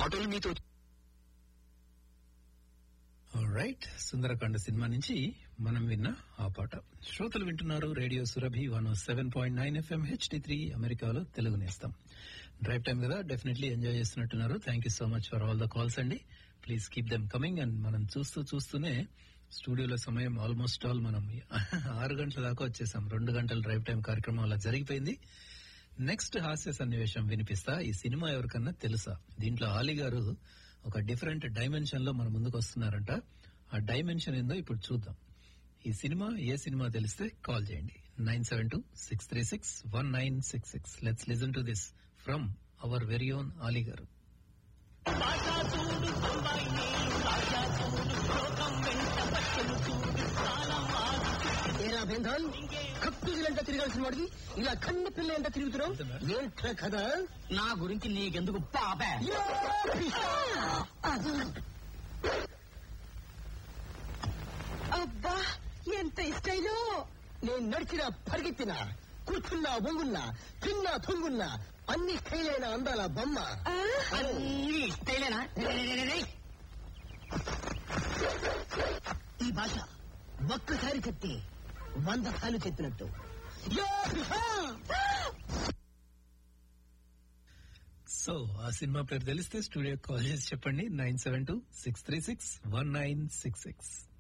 పాటలు మీతో right Sundarakanda cinema నుంచి మనం విన్న ఆ పాట శ్రోతలు వింటున్నారు radio Surabhi one seven point nine FM HD three అమెరికాలో తెలుగు నేస్తాం డ్రైవ్ టైం కదా డెఫినెట్లీ ఎంజాయ్ చేస్తున్నట్టున్నారు thank you so much for all the calls అండి please keep them coming and మనం చూస్తూ చూస్తూనే స్టూడియోలో సమయం ఆల్మోస్ట్ ఆల్ మనం ఆరు గంటల దాకా వచ్చేసాం రెండు గంటల డ్రైవ్ టైం కార్యక్రమం అలా జరిగిపోయింది నెక్స్ట్ హాస్య సన్నివేశం వినిపిస్తా ఈ సినిమా ఎవరికన్నా తెలుసా దీంట్లో ఆలీ గారు ఒక డిఫరెంట్ డైమెన్షన్ లో మన ముందుకు వస్తున్నారంట ఆ డైమెన్షన్ ఏందో ఇప్పుడు చూద్దాం ఈ సినిమా ఏ సినిమా తెలిస్తే కాల్ చేయండి nine seven two six three six one nine six six let's listen to this from our very own Ali గారు ఏరా బెంధాల్ కక్కుజలంట తిరగాల్సిన వాడికి ఇలా కన్న పిల్ల ఎంత తిరుగుతున్నావు ఏంట్రా కదా నా గురించి నీకెందుకు పాపే అబ్బా ఎంత ఇష్టైలో నేను నడిచినా పరిగెత్తినా కూర్చున్నా వంగున్నా తిన్నా తొంగున్నా అన్ని స్టైలైన అందాల బొమ్మ అన్ని స్టైలేనా ఈ భాష ఒక్కసారి చెప్తే వంద సార్లు చెప్పినట్టు యా బిహా! సో ఆ సినిమా పేరు తెలిస్తే స్టూడియో కాల్ చేసి చెప్పండి nine seven two six three six one nine six six